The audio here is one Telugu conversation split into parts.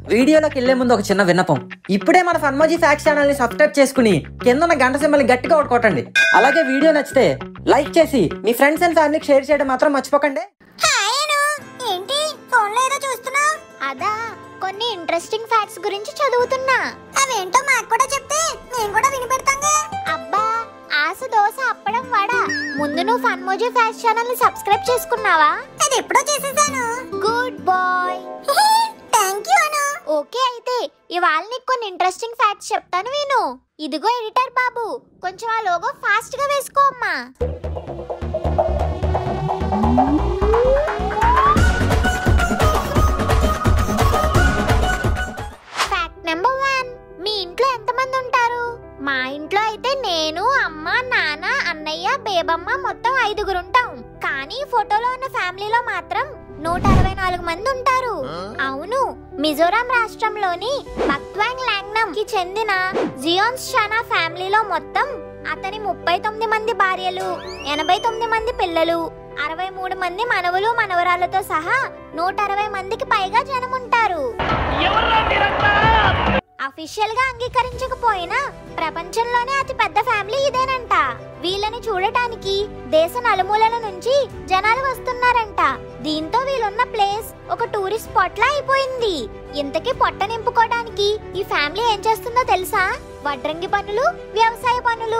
వీడియోలోకి వెళ్లే ముందు ఒక చిన్న విన్నపం ఇప్పుడే మన ఫన్మోజీ ఫ్యాక్స్ ఛానల్ ని సబ్స్క్రైబ్ చేసుకుని కింద ఉన్న గంట సింబల్ గట్టిగా ఒకటి కొట్టండి అలాగే వీడియో నచ్చితే లైక్ చేసి మీ ఫ్రెండ్స్ అండ్ ఫ్యామిలీకి షేర్ చేయడం మాత్రం మర్చిపోకండి హాయను ఏంటి ఫోన్ లో ఏదో చూస్తున్నావు అదా కొన్ని ఇంట్రెస్టింగ్ ఫ్యాక్ట్స్ గురించి చదువుతున్నా అవేంటో మాకు కూడా చెప్తే మేము కూడా వినిపెడతాంగా అబ్బా ఆశ దోశ అప్పడం వడ ముందు నువ్వు ఫన్మోజీ ఫ్యాక్ట్స్ ఛానల్ ని సబ్స్క్రైబ్ చేసుకున్నావా అది ఎప్పుడో చేసేసాను గుడ్ బాయ్ థ్యాంక్ యూ అను ఓకే అయితే ఇవాళ నీకు కొన్ని ఇంట్రెస్టింగ్ ఫ్యాక్ట్స్ చెప్తాను విను ఇదిగో ఎడిటర్ బాబు కొంచెం ఆ లోగో ఫాస్ట్ గా వేసుకో అమ్మా ఫ్యాక్ట్ నెంబర్ వన్ మీ ఇంట్లో ఎంతమంది ఉంటారు మా ఇంట్లో అయితే నేను అమ్మ నాన్న అన్నయ్య బేబమ్మ మొత్తం ఐదుగురు ఉంటాం కానీ ఈ ఫోటోలో ఉన్న ఫ్యామిలీలో మాత్రం నూట అరవై నాలుగు మంది ఉంటారు అవును మిజోరాం రాష్ట్రంలోని బక్వాంగ్ లాంగ్నం కి చెందిన జియోన్స్ షానా ఫ్యామిలీలో మొత్తం అతని ముప్పై తొమ్మిది మంది భార్యలు ఎనభై తొమ్మిది మంది పిల్లలు అరవై మూడు మంది మనవలు మనవరాలతో సహా నూట అరవై మందికి పైగా జనముంటారు అఫీషియల్ గా అంగీకరించకపోయినా ప్రపంచంలోనే అతి పెద్ద ఫ్యామిలీ ఇదేనంట వీళ్ళని చూడటానికి దేశ నలుమూలల నుంచి జనాలు వస్తున్నారంట దీంతో వీళ్ళున్న ప్లేస్ ఒక టూరిస్ట్ స్పాట్ లా అయిపోయింది ఇంతకీ పొట్ట నింపుకోవడానికి ఈ ఫ్యామిలీ ఏం చేస్తుందో తెలుసా వడ్రంగి పనులు వ్యవసాయ పనులు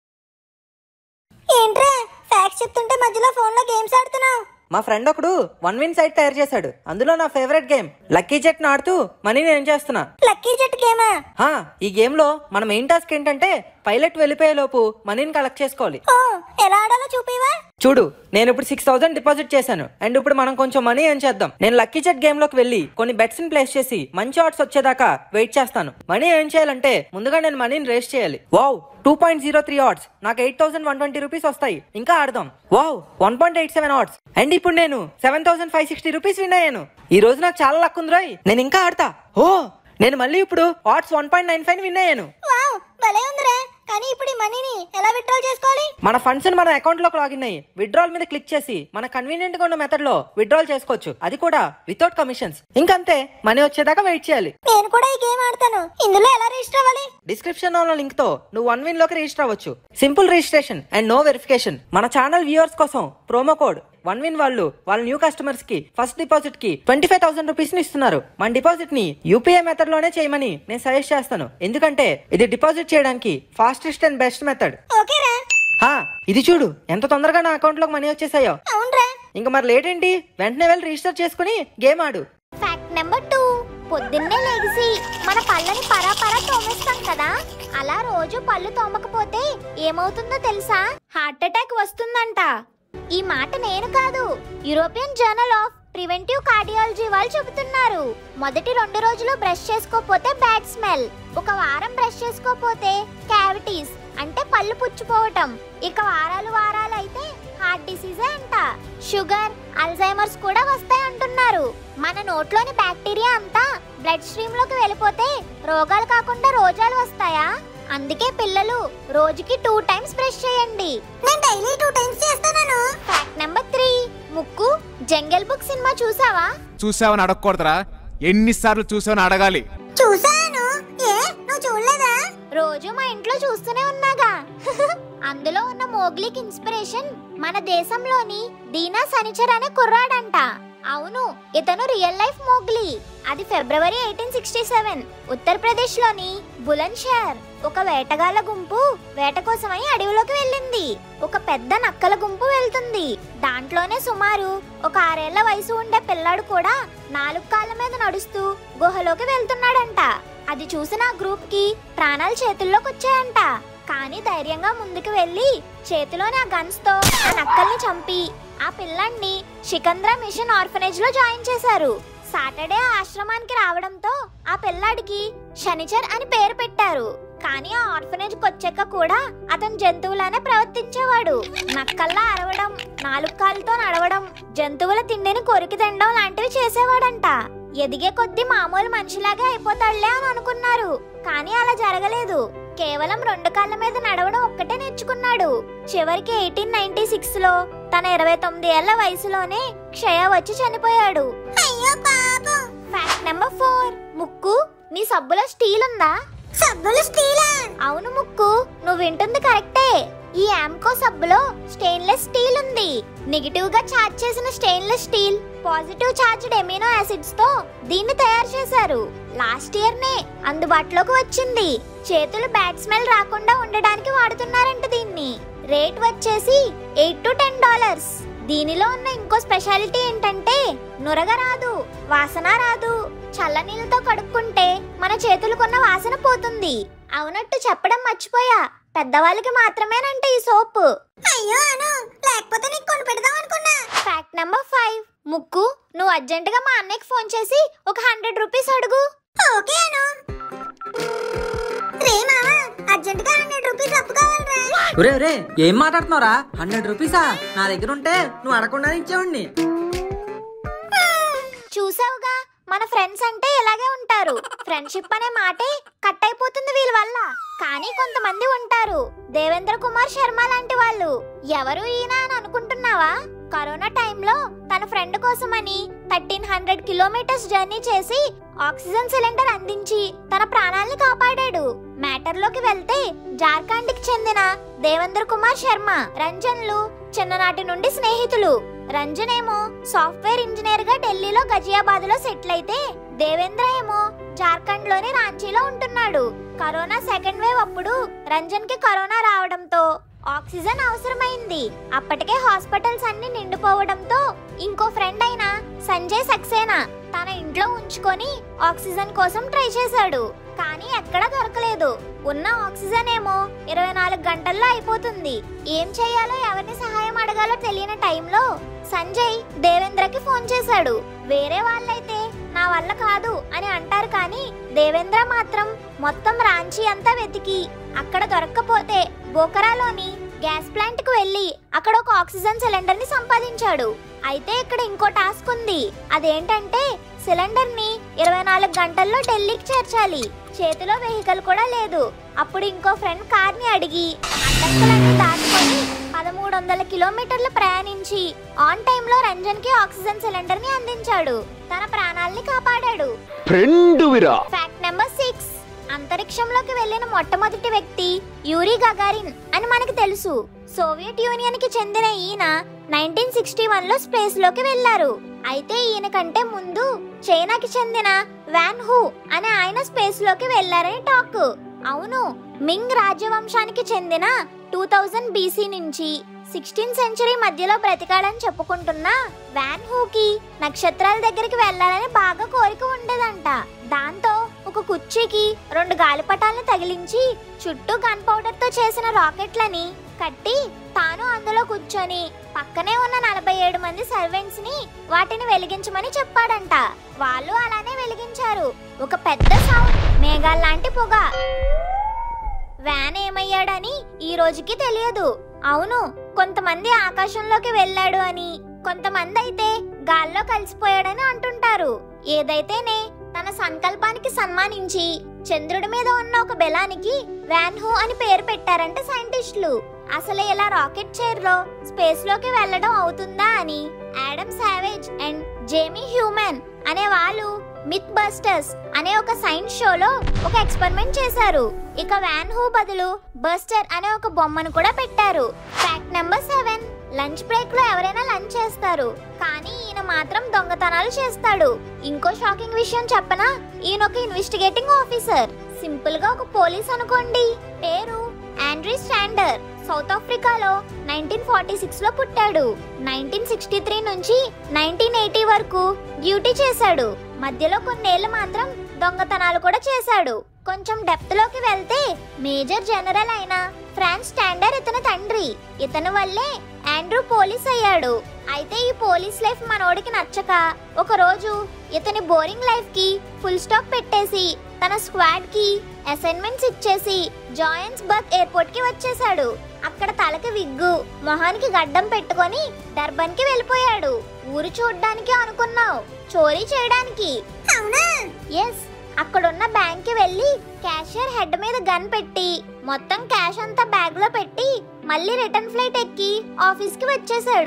ఏంట్రా ఫ్యాక్స్ చెప్తుంటే మధ్యలో ఫోన్ లో గేమ్స్ ఆడుతున్నావు మా ఫ్రెండ్ ఒకడు వన్ విన్ సైట్ తయారు చేశాడు అందులో నా ఫేవరెట్ గేమ్ లక్కీ జెట్ ఆడుతూ మనీని ఏం చేస్తున్నా లక్కీ జెట్ గేమా హా ఈ గేమ్ లో మన మెయిన్ టాస్క్ ఏంటంటే పైలట్ వెళ్ళిపోయే లోపు మనీని కలెక్ట్ చేసుకోవాలి ఓ ఎలా ఆడాలో చూపివా చూడు నేను ఇప్పుడు సిక్స్ థౌసండ్ డిపాజిట్ చేశాను అండ్ ఇప్పుడు మనం కొంచెం మనీ ఏం చేద్దాం నేను లక్కీ చెట్ గేమ్ లోకి వెళ్ళి కొన్ని బెట్స్ ని ప్లేస్ చేసి మంచి ఆర్డ్స్ వచ్చేదాకా వెయిట్ చేస్తాను మనీ ఏం చేయాలంటే ముందుగా నేను మనీని రేస్ చేయాలి wow two point zero three odds నాకు eight thousand one twenty rupees వస్తాయి ఇంకా ఆడదాం wow one point eight seven odds and ఇప్పుడు నేను seven thousand five sixty rupees win అయ్యాను ఈ రోజు నాకు చాలా లక్ ఉంది రోయ్ నేను ఇంకా ఆడతా ఓ నేను మళ్ళీ ఇప్పుడు odds one point nine five win అయ్యాను వావ్ భలే ఉందిరా కానీ ఇప్పుడు ఈ మనీని ఎలా విత్డ్రాల్ చేసుకోవాలి మన ఫండ్స్ మన అకౌంట్ లోకి లాగిన్ అయ్యి విత్డ్రాల్ మీద క్లిక్ చేసి మన కన్వీనియంట్ గా ఉన్న మెథడ్ లో విత్డ్రాల్ చేసుకోవచ్చు అది కూడా వితౌట్ కమిషన్స్ ఇంకంతే మనీ వచ్చేదాకా వెయిట్ చేయాలి నేను కూడా ఈ గేమ్ ఆడతాను ఇందులో ఎలా రిజిస్టర్ అవ్వాలి డిస్క్రిప్షన్ లో ఉన్న లింక్ తో నువ్వు వన్ విన్ లోకి రిజిస్టర్ అవ్వచ్చు simple registration and no verification మన ఛానల్ వ్యూవర్స్ కోసం ప్రోమో కోడ్ వన్ విన్ వాళ్ళు వాళ్ళ న్యూ కస్టమర్స్ కి ఫస్ట్ డిపాజిట్ కి ట్వంటీ ఫైవ్ థౌసండ్ రూపీస్ ని ఇస్తున్నారు మన డిపాజిట్ ని యూపీఐ మెథడ్ లోనే చేయమని నేను సజెస్ట్ చేస్తాను ఎందుకంటే ఇది డిపాజిట్ చేయడానికి ఫాస్టెస్ట్ అండ్ బెస్ట్ మెథడ్ ఓకేరా హా ఇది చూడు ఎంత తొందరగా నా అకౌంట్ లోకి మనీ వచ్చేసాయో అవునరా ఇంకా మరి లేట్ ఏంటి వెంటనే వెళ్ళి రిజిస్టర్ చేసుకుని గేమ్ ఆడు ఫ్యాక్ట్ నెంబర్ టూ పొద్దున్నే లెగిసి మన పళ్ళని పరాపరా తోమేస్తాం కదా అలా రోజు పళ్ళు తోమకపోతే ఏమవుతుందో తెలుసా హార్ట్ అటాక్ వస్తుందంట ఈ మాట నేను కాదు European journal of preventive cardiology వాళ్ళు చెబుతున్నారు మొదటి రెండు రోజులు బ్రష్ చేసుకోకపోతే బ్యాడ్ స్మెల్ ఒక వారం బ్రష్ చేసుకోకపోతే క్యావిటీస్ అంటే పళ్ళు పుచ్చిపోవటం ఇక వారాలు వారాలు అయితే హార్ట్ డిసీజే అంట షుగర్ అల్జైమర్స్ కూడా వస్తాయి అంటున్నారు మన నోట్లోని బ్యాక్టీరియా అంతా బ్లడ్ స్ట్రీమ్ లోకి వెళ్ళిపోతే రోగాలు కాకుండా రోజాలు వస్తాయా అందుకే పిల్లలు రోజుకి టూ టైమ్స్ బ్రష్ చేయండి నేను డైలీ టూ టైమ్స్ చేస్తాను ఫ్యాక్ట్ నెంబర్ త్రీ ముక్కు జంగల్ బుక్ సినిమా చూసావా చూసావని అడగకూడదురా ఎన్నిసార్లు చూసావని అడగాలి చూసాను ఏ నువ్వు చూడలేదా రోజు మా ఇంట్లో చూస్తూనే ఉన్నాగా అందులో ఉన్న మోగ్లీకి ఇన్స్పిరేషన్ మన దేశంలోని దీనా సనిచర్ అనే కుర్రాడంట అవును ఇతను రియల్ లైఫ్ మోగ్లీ అది February eighteen sixty seven Uttar Pradesh లోని బులంద్ షహర్ ఒక వేటగాళ్ళ గుంపు వేట కోసమై అడవిలోకి వెళ్ళింది ఒక పెద్ద నక్కల గుంపు వెళ్తుంది దాంట్లోనే సుమారు ఒక ఆరేళ్ల వయసు ఉండే పిల్లాడు కూడా నాలుగు కాళ్ళ మీద నడుస్తూ గుహలోకి వెళ్తున్నాడంట అది చూసిన ఆ గ్రూప్ కి ప్రాణాలు చేతుల్లోకి వచ్చాయంట కానీ ధైర్యంగా ముందుకు వెళ్ళి చేతిలోని ఆ గన్స్ తో ఆ నక్కల్ని చంపి ఆ పిల్లాన్ని సికంద్రా మిషన్ ఆర్ఫనేజ్ లో జాయిన్ చేశారు సాటర్డే ఆ ఆశ్రమానికి రావడంతో ఆ పిల్లాడికి శనిచర్ అని పేరు పెట్టారు కానీ ఆ ఆర్ఫనేజ్ వచ్చాక కూడా అతను జంతువులానే ప్రవర్తించేవాడు నక్కల్లా అరవడం నాలుగు కాళ్ళతో నడవడం జంతువుల తిండిని కొరికి తినడం లాంటివి చేసేవాడంట ఎదిగే కొద్దీ మామూలు మనిషిలాగే అయిపోతాడులే అని అనుకున్నారు కానీ అలా జరగలేదు కేవలం రెండు కాళ్ళ మీద నడవడం ఒక్కటే నేర్చుకున్నాడు చివరికి ఎయిటీన్ నైన్టీ సిక్స్ లో తన ఇరవై తొమ్మిది ఏళ్ల వయసులోనే క్షయ వచ్చి చనిపోయాడు అయ్యో పాపం ఫ్యాక్ట్ నెంబర్ ఫోర్ ముక్కు మీ సబ్బులో స్టీల్ ఉందా సబ్బులు స్టీలా అవును ముక్కు నువ్వు వింటుంది కరెక్టే ఈ ఆమ్కో సబ్బులో స్టెయిన్లెస్ స్టీల్ ఉంది నెగిటివ్ గా ఛార్జ్ చేసిన stainless steel positive charged amino acids తో దీన్ని తయారు చేశారు లాస్ట్ ఇయర్ నే అందుబాటులోకి వచ్చింది చేతులు బ్యాడ్ స్మెల్ రాకుండా ఉండడానికి వాడుతున్నారంట దీన్ని రేట్ వచ్చేసి ఎయిట్ టు టెన్ డాలర్స్ దీనిలో ఉన్న ఇంకో స్పెషాలిటీ ఏంటంటే నురగ రాదు వాసన రాదు చల్లనీళ్ళతో కడుక్కుంటే మన చేతులకున్న వాసన పోతుంది అవునట్టు చెప్పడం మర్చిపోయా పెద్దవాళ్ళకి మాత్రమేనంట ఈ సోపు అయ్యో అను లేకపోతే నీకు కొని పెడదాం అనుకున్నా ఫ్యాక్ట్ నెంబర్ ఫైవ్ ముక్కు నువ్వు అర్జెంటుగా మా అన్నయ్యకి ఫోన్ చేసి ఒక హండ్రెడ్ రూపీస్ అడుగు ఓకే అను రే మామ అర్జెంట్ గా హండ్రెడ్ రూపీస్ అప్పు కావాలరా ఒరే ఒరే ఏం మాట్లాడుతున్నావురా హండ్రెడ్ రూపీసా నా దగ్గర ఉంటే నువ్వు అడగకుండానే ఇచ్చేవాడిని చూసావుగా మన ఫ్రెండ్స్ అంటే ఇలాగే ఉంటారు ఫ్రెండ్షిప్ అనే మాటే కట్ అయిపోతుంది వీళ్ళ వల్ల కానీ కొంతమంది ఉంటారు దేవేంద్ర కుమార్ శర్మ లాంటి వాళ్ళు ఎవరు ఈయన అని అనుకుంటున్నావా కరోనా టైంలో తన ఫ్రెండ్ కోసమని థర్టీన్ హండ్రెడ్ కిలోమీటర్స్ జర్నీ చేసి ఆక్సిజన్ సిలిండర్ అందించి తన ప్రాణాల్ని కాపాడాడు మ్యాటర్ లోకి వెళ్తే జార్ఖండ్ కి చెందిన దేవేంద్ర కుమార్ శర్మ రంజన్లు చిన్ననాటి నుండి స్నేహితులు రంజన్ ఏమో సాఫ్ట్వేర్ ఇంజనీర్ గా ఢిల్లీలో గజియాబాద్ లో సెటిల్ అయితే దేవేంద్ర ఏమో జార్ఖండ్ లోని రాంచీలో ఉంటున్నాడు కరోనా సెకండ్ వేవ్ అప్పుడు రంజన్ కి కరోనా రావడంతో ఆక్సిజన్ అవసరమైంది అప్పటికే హాస్పిటల్స్ అన్ని నిండిపోవడంతో ఇంకో ఫ్రెండ్ అయిన సంజయ్ సక్సేనా తన ఇంట్లో ఉంచుకొని ఆక్సిజన్ కోసం ట్రై చేశాడు కానీ ఎక్కడా దొరకలేదు ఉన్న ఆక్సిజన్ ఏమో ఇరవై నాలుగు గంటల్లో అయిపోతుంది ఏం చేయాలో ఎవరిని సహాయం అడగాలో తెలియని టైంలో సంజయ్ దేవేంద్రకి ఫోన్ చేశాడు వేరే వాళ్ళైతే నా వల్ల కాదు అని అంటారు కానీ దేవేంద్ర మాత్రం మొత్తం రాంచీ అంతా వెతికి అక్కడ దొరక్కపోతే బోకరాలోని గ్యాస్ ప్లాంట్ కు వెళ్లి అక్కడ ఒక ఆక్సిజన్ సిలిండర్ ని సంపాదించాడు అయితే ఇక్కడ ఇంకో టాస్క్ ఉంది అదేంటంటే సిలిండర్ ని ఇరవై నాలుగు గంటల్లో ఢిల్లీకి చేర్చాలి చేతిలో వెహికల్ కూడా లేదు అప్పుడు ఇంకో ఫ్రెండ్ కార్ ని అడిగి అడ్డంకులన్నీ దాటుకొని పదమూడు వందల కిలోమీటర్లు ప్రయాణించి ఆన్ టైమ్ లో రంజన్ కి ఆక్సిజన్ సిలిండర్ ని అందించాడు తన ప్రాణాల్ని కాపాడాడు ఫ్రెండువిరా ఫ్యాక్ట్ నెంబర్ సిక్స్ అంతరిక్షంలోకి వెళ్ళిన మొట్టమొదటి వ్యక్తి యూరీ గగారిన్ అని మనకు తెలుసు సోవియట్ యూనియన్ కి చెందిన ఈయన నైన్టీన్ సిక్స్టీ వన్ లో స్పేస్ లోకి వెళ్లారు అయితే ఈయన కంటే ముందు చైనాకి చెందిన వాన్ హూ అనే ఆయన స్పేస్ లోకి వెళ్లారని టాక్ అవును మింగ్ రాజవంశానికి చెందిన టూ థౌజండ్ బీసీ నుంచి సిక్స్టీన్ సెంచరీ మధ్యలో బ్రతికాడని చెప్పుకుంటున్న వాన్ హూకి నక్షత్రాల దగ్గరికి వెళ్ళాలని బాగా కోరిక ఉండేదంట దాంతో ఒక కుర్చీకి రెండు గాలిపటాలను తగిలించి చుట్టూ గన్ పౌడర్ తో చేసిన రాకెట్లని కట్టి తాను అందులో కూర్చొని పక్కనే ఉన్న నలభై ఏడు మంది సర్వెంట్స్ ని వాటిని వెలిగించమని చెప్పాడంట వాళ్ళు అలానే వెలిగించారు ఒక పెద్ద సౌండ్ మేఘాల్లాంటి పొగ వ్యాన్ ఏమయ్యాడని ఈ రోజుకి తెలియదు అవును కొంతమంది ఆకాశంలోకి వెళ్ళాడు అని కొంతమంది అయితే గాల్లో కలిసిపోయాడని అంటుంటారు ఏదైతేనే తన సంకల్పానికి సన్మానించి చంద్రుడి మీద ఉన్న ఒక బెలానికి వ్యాన్ హూ అని పేరు పెట్టారంట సైంటిస్టులు అసలు ఇలా రాకెట్ చైర్ లో స్పేస్ లోకి వెళ్ళడం అవుతుందా అని Adam Savage and Jamie Hyneman అనే వాళ్ళు మిత్ బస్టర్స్ అనే ఒక సైన్స్ షోలో ఒక ఎక్స్పెరిమెంట్ చేశారు ఇక వ్యాన్ హూ బదులు బస్టర్ అనే ఒక బొమ్మను కూడా పెట్టారు fact number seven lunch break లో ఎవరైనా లంచ్ చేస్తారు కానీ ఈయన మాత్రం దొంగతనాలు చేస్తాడు ఇంకో షాకింగ్ విషయం చెప్పనా ఈయన ఒక ఇన్వెస్టిగేటింగ్ ఆఫీసర్ సింపుల్ గా ఒక పోలీస్ అనుకోండి పేరు ఆండ్రీ స్టాండర్ సౌత్ ఆఫ్రికాలో నైన్టీన్ ఫార్టీ సిక్స్ లో పుట్టాడు నైన్టీన్ సిక్స్టీ త్రీ నుంచి నైన్టీన్ ఎయిటీ వరకు డ్యూటీ చేశాడు మధ్యలో కొన్నేళ్లు మాత్రం దొంగతనాలు కూడా చేశాడు కొంచెం డెప్త్ లోకి వెళ్తే మేజర్ జనరల్ అయిన ఫ్రాన్స్ స్టాండర్ ఇతని తండ్రి ఇతని వల్లే ఆండ్రూ పోలీస్ అయ్యాడు అయితే ఈ పోలీస్ లైఫ్ మనోడికి నచ్చక ఒక రోజు ఇతని బోరింగ్ లైఫ్ కి ఫుల్ స్టాప్ పెట్టేసి తన స్క్వాడ్ కి అసైన్మెంట్స్ ఇచ్చేసి జాయన్స్బర్గ్ ఎయిర్పోర్ట్ కి వచ్చేసాడు అక్కడ తలకి విగ్గు మొహానికి గడ్డం పెట్టుకొని డర్బన్ కి వెళ్ళిపోయాడు ఊరు చూడ్డానికి అనుకున్నావు చోరీ చేయడానికి అవునా ఎస్ అక్కడున్న బ్యాంక్ కి వెళ్ళి క్యాషియర్ హెడ్ మీద గన్ పెట్టి మొత్తం క్యాష్ అంతా బ్యాగ్ లో పెట్టి మళ్ళీ రిటర్న్ ఫ్లైట్ ఎక్కి ఆఫీస్ కి వచ్చేసాడు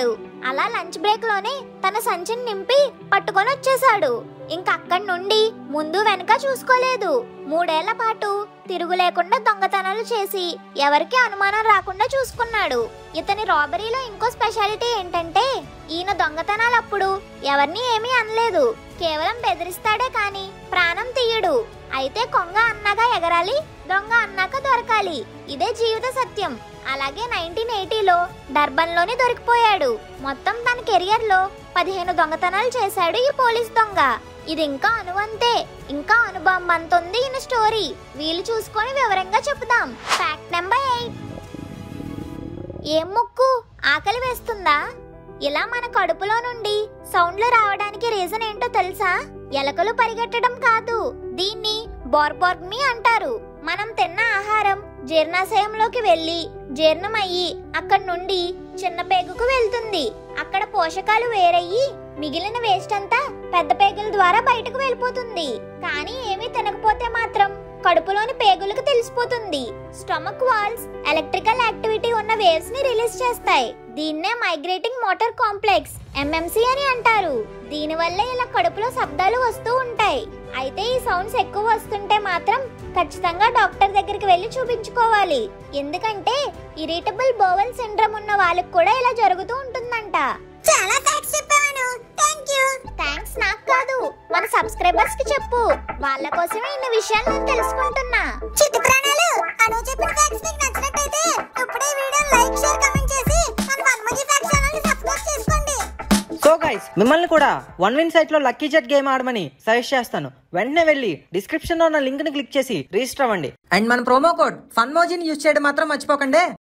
అలా లంచ్ బ్రేక్ లోనే తన సంచిని నింపి పట్టుకొని వచ్చేసాడు ఇంక అక్కడి నుండి ముందు వెనక చూసుకోలేదు మూడేళ్ల పాటు తిరుగు లేకుండా దొంగతనాలు చేసి ఎవరికి అనుమానం రాకుండా చూసుకున్నాడు ఇతని రాబరీలో ఇంకో స్పెషాలిటీ ఏంటంటే ఈయన దొంగతనాలప్పుడు ఎవరిని ఏమీ అనలేదు కేవలం బెదిరిస్తాడే కాని ప్రాణం తీయడు అయితే కొంగ అన్నాక ఎగరాలి దొంగ అన్నాక దొరకాలి ఇదే జీవిత సత్యం అలాగే నైన్టీన్ ఎయిటీలో డర్బన్లోనే దొరికిపోయాడు మొత్తం తన కెరియర్ లో పదిహేను దొంగతనాలు చేశాడు ఈ పోలీస్ దొంగ ఇది ఇంకా అనువంతే ఇంకా అనుబంబంతుంది ఈయన స్టోరీ వీలు చూసుకొని వివరంగా చెప్పుదాం ఫ్యాక్ట్ నెంబర్ ఎయిట్ ఏం ముక్కు ఆకలి వేస్తుందా ఇలా మన కడుపులో నుండి సౌండ్లు రావడానికి రీజన్ ఏంటో తెలుసా ఎలకలు పరిగెట్టడం కాదు దీన్ని బోర్బోర్గ్మీ అంటారు మనం తిన్న ఆహారం జీర్ణాశయంలోకి వెళ్ళి జీర్ణమయ్యి అక్కడి నుండి చిన్న పేగుకు వెళ్తుంది అక్కడ పోషకాలు వేరయ్యి మిగిలిన వేస్ట్ అంతా పెద్ద పేగుల ద్వారా బయటకు వెళ్ళిపోతుంది కానీ ఏమీ తినకపోతే మాత్రం కడుపులోని పేగులకు తెలిసిపోతుంది స్టమక్ వాల్స్ ఎలక్ట్రికల్ యాక్టివిటీ ఉన్న వేవ్స్ ని రిలీజ్ చేస్తాయి దీన్నే మైగ్రేటింగ్ మోటార్ కాంప్లెక్స్ ఎంఎంసి అని అంటారు దీనివల్ల ఇలా కడుపులో శబ్దాలు వస్తూ ఉంటాయి అయితే ఈ సౌండ్స్ ఎక్కువ వస్తుంటే మాత్రం ఖచ్చితంగా డాక్టర్ దగ్గరికి వెళ్ళి చూపించుకోవాలి ఎందుకంటే ఇరిటబుల్ బోవల్ సిండ్రమ్ ఉన్న వాళ్ళకి కూడా ఇలా జరుగుతూ ఉంటుందంట చాలా ఫ్యాక్ట్స్ చెప్పాను థ్యాంక్ యూ థ్యాంక్స్ నాకు కాదు మన సబ్స్క్రైబర్స్ కి చెప్పు వాళ్ళ కోసమే ఇన్ని విషయాలు నేను తెలుసుకుంటున్నా చిట్టి ప్రాణాలు అను చెప్పిన ఫ్యాక్ట్స్ మీకు నచ్చినట్టయితే ఇప్పుడే వీడియో లైక్ షేర్ కమెంట్ చేసి మన వన్మజీ ఫ్యాక్ట్స్ ఛానల్ ని సబ్స్క్రైబ్ చేసుకోండి సో గైస్ మిమ్మల్ని కూడా వన్ విన్ సైట్ లో లక్కీ జెట్ గేమ్ ఆడమని సజెస్ట్ చేస్తాను వెంటనే వెళ్ళి డిస్క్రిప్షన్ లో ఉన్న లింక్ ని క్లిక్ చేసి రిజిస్టర్ అవ్వండి అండ్ మన ప్రోమో కోడ్ ఫన్ మోజీని యూజ్ చేయడం మాత్రం మర్చిపోకండి